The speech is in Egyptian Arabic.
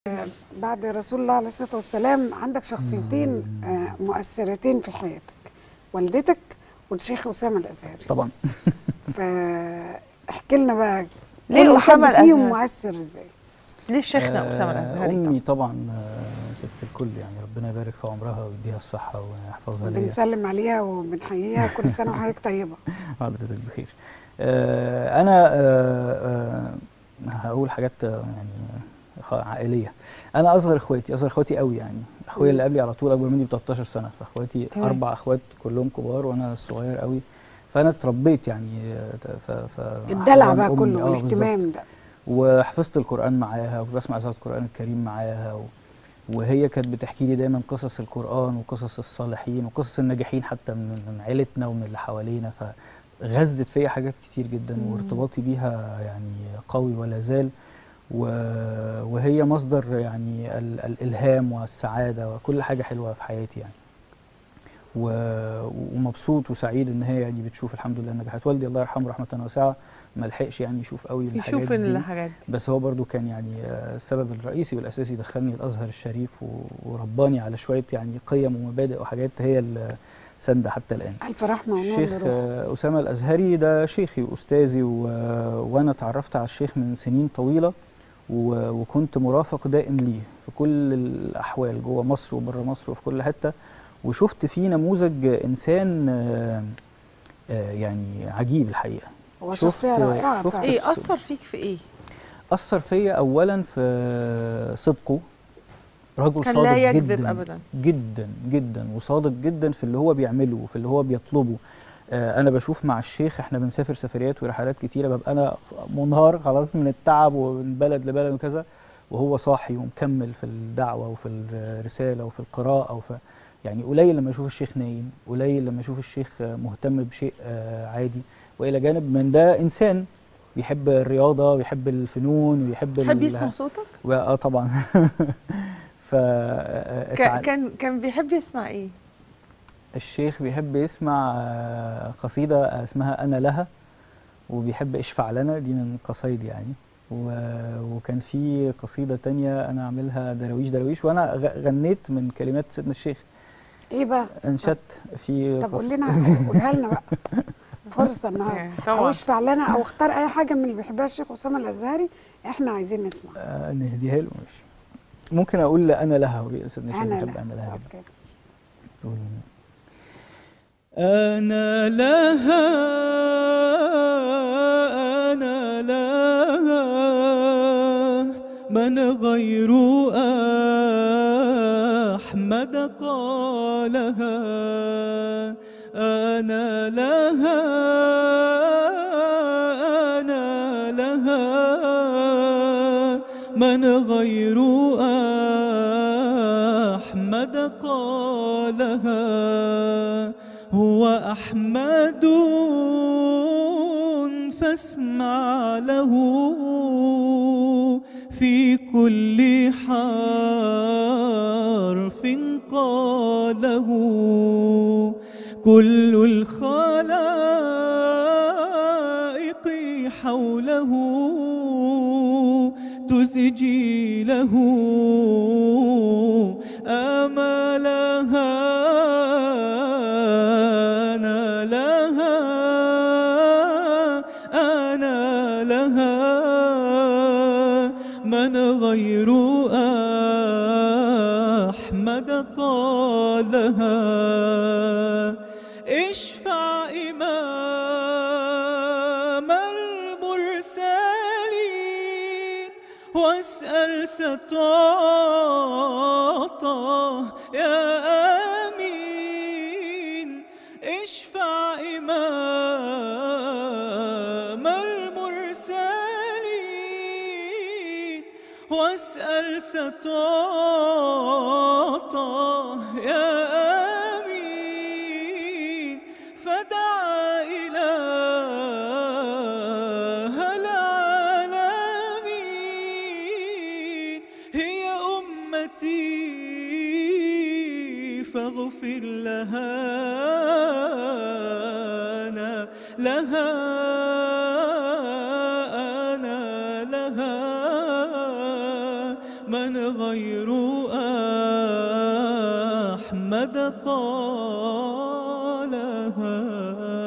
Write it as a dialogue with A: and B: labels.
A: بعد رسول الله عليه الصلاة والسلام عندك شخصيتين آه، مؤثرتين في حياتك والدتك والشيخ أسامة الأزهري
B: طبعا
A: فاحكي لنا بقى
C: ليه
A: كل
C: أسامة
A: حد فيهم
C: الأزهري؟
A: مؤثر ازاي
C: ليه شيخنا
B: آه،
C: اسامه الازهري
B: امي
C: طبعا
B: طبعا آه، ست الكل يعني ربنا يبارك في عمرها ويديها الصحه ويحفظها ليا
A: بنسلم عليها وبنحييها كل سنة وحضرتك طيبة
B: حضرتك بخير آه، انا آه، آه، هقول حاجات آه، يعني خ- عائليه انا اصغر اخواتي اصغر اخواتي قوي يعني اخويا اللي قبلي على طول اكبر مني ب 13 سنه فاخواتي
C: تمام.
B: اربع اخوات كلهم كبار وانا الصغير قوي فانا اتربيت يعني آه، ف ف
A: الدلع
B: حضن
A: بقى
B: أمي،
A: كله
B: آه، بالظبط.
A: والاهتمام ده
B: وحفظت القرآن معاها وبسمع إذاعة القرآن الكريم معاها و... وهي كانت بتحكي لي دايما قصص القرآن وقصص الصالحين وقصص الناجحين حتى من, من عيلتنا ومن اللي حوالينا فغزت فيا حاجات كتير جدا
C: مم.
B: وارتباطي بيها يعني قوي ولا زال و... وهي مصدر يعني ال... الإلهام والسعادة وكل حاجة حلوة في حياتي يعني و... ومبسوط وسعيد ان هي يعني بتشوف الحمد لله النجاحات والدي الله يرحمه رحمه واسعه ما لحقش يعني يشوف قوي الحاجات
C: يشوف
B: دي
C: الحاجات دي
B: بس هو برضو كان يعني آه، السبب الرئيسي والاساسي دخلني الازهر الشريف و- ورباني على شويه يعني قيم ومبادئ وحاجات هي اللي سانده حتى الان
A: ألف رحمة ونور
B: الشيخ
A: لروحه
B: آه، اسامه الازهري ده شيخي واستاذي و... وانا اتعرفت على الشيخ من سنين طويله و... وكنت مرافق دائم ليه في كل الاحوال جوه مصر وبره مصر وفي كل حته وشفت فيه نموذج انسان آه، آه، يعني عجيب الحقيقه
A: هو
B: شفت-
A: شخصية رائعة
B: شفت-
A: فعلا
C: ايه اثر فيك في ايه
B: أثر فيا أولا في صدقه رجل
C: كان
B: صادق
C: لا يكذب
B: جدا
C: ابدا
B: جدا جدا وصادق جدا في اللي هو بيعمله وفي اللي هو بيطلبه آه أنا بشوف مع الشيخ إحنا بنسافر سفريات ورحلات كتيرة ببقى أنا منهار خلاص من التعب ومن بلد لبلد وكذا وهو صاحي ومكمل في الدعوة وفي الرسالة وفي القراءة وفي يعني قليل لما أشوف الشيخ نايم قليل لما أشوف الشيخ آه، مهتم بشيء آه عادي وإلى جانب من ده إنسان بيحب الرياضة ويحب الفنون ويحب
C: تحب
B: ال-
C: يسمع صوتك
B: و- اه طبعا ف
C: كان كان كان بيحب يسمع ايه
B: الشيخ بيحب يسمع آه، قصيدة اسمها أنا لها وبيحب اشفع لنا دي من قصايد يعني و- وكان في قصيدة تانية أنا عاملها درويش درويش وأنا غ- غنيت من كلمات سيدنا الشيخ
A: ايه بقى
B: انشدت في
A: طب قول
B: قص-
A: لنا قولها لنا بقى فرصة النهارده او
C: طبعا
A: اشفع لنا او اختار اي حاجة من اللي بيحبها الشيخ أسامة الأزهري احنا عايزين نسمع
B: آه، نهديها له ماشي ممكن أقول أنا لها هو سيدنا الشيخ
A: أنا
B: بيحب
A: لا
B: أنا لها جدا
A: أوكي.
B: أنا لها أنا لها من غير أحمد قالها أنا لها أنا لها من غير أحمد قالها هو أحمد فاسمع له في كل حرف قاله كل الخلائق حوله تزجي له آمالها أنا لها أنا لها من غير أحمد قالها اشفع إمام المرسلين واسأل ستعطى يا آمين اشفع إمام المرسلين واسأل ستعطى يا آمين فدعا إله العالمين هي أمتي فاغفر لها أنا لها أنا لها من
D: غير أحمد قالها